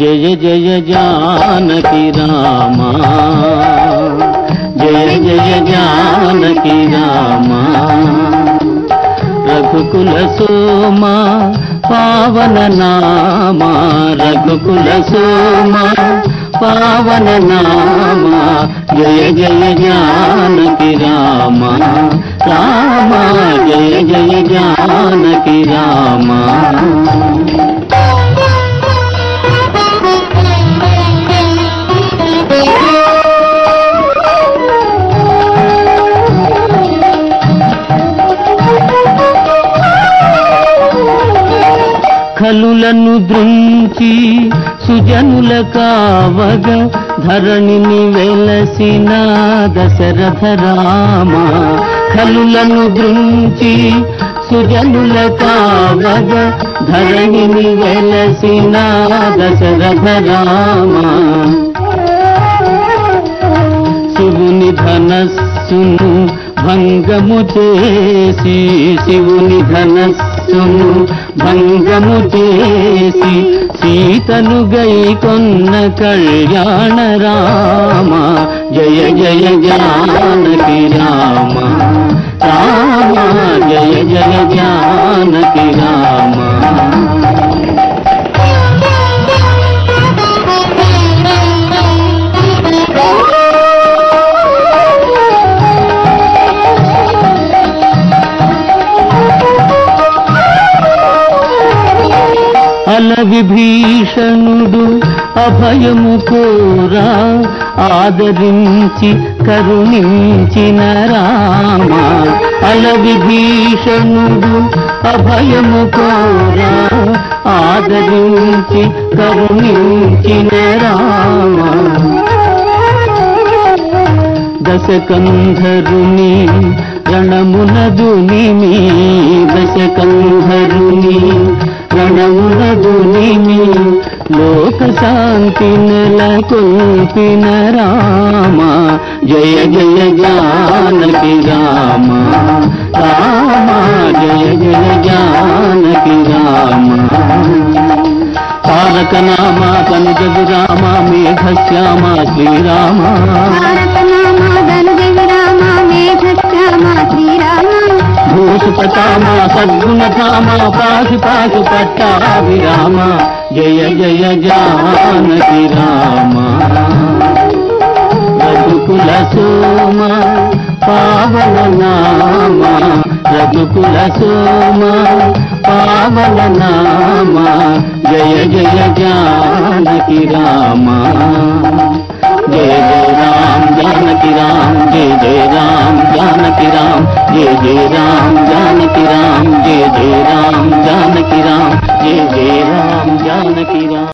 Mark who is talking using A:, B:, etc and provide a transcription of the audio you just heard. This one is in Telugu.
A: జయ జయ జానకి రామా జయ జయ జానకి రామా రఘుకుల సోమా పావన నామా రఘుకుల సోమా పావన నామా జయ జయ జానకి రామా రామా జయ జయ జానకి రామా కలులను దృంచి సుజనుల కావగ ధరణిని వెలసిన దశరథ రామ కలులను దృంచి సుజనుల కావగ ధరణిని వెలసిన దశరథ రామ శివుని ధనస్సును భంగము చేసి శివుని ధనస్సును భంగము చేసి సీతను గై కొన్న కళ్యాణ రామ జయ జయ జానకి రామ రామ జయ జయ జానకి రామ అల విభీషణుడు అభయము కోరా ఆదరించి కరుణించిన రామ అల విభీషణుడు అభయము కోరా ఆదరించి కరుణించిన రామ దశకంధరుని రణమునదుని మీ దశకంధరుని రణమునదుని మీ లోక శాంతి నెలకొల్పిన రామ జయ జయ జానకి రామ రామ జయ జయ జానకి రామ తారక నామ తనుజ విరామ మేఘశ్యామ శ్రీరామ భూషుపతామ సద్గుణధామ పాశు పాశు పట్టాభిరామ జయ జయ జానకి రామ రఘుకుల సోమ పావన నామ రఘుకుల సోమ పావన నామ జయ జయ జానకి రామ జయ జయ రాम जानकी राम जय जय राम जानकी राम जय जय राम जानकी राम जय जय राम जानकी राम जय जय राम जानकी राम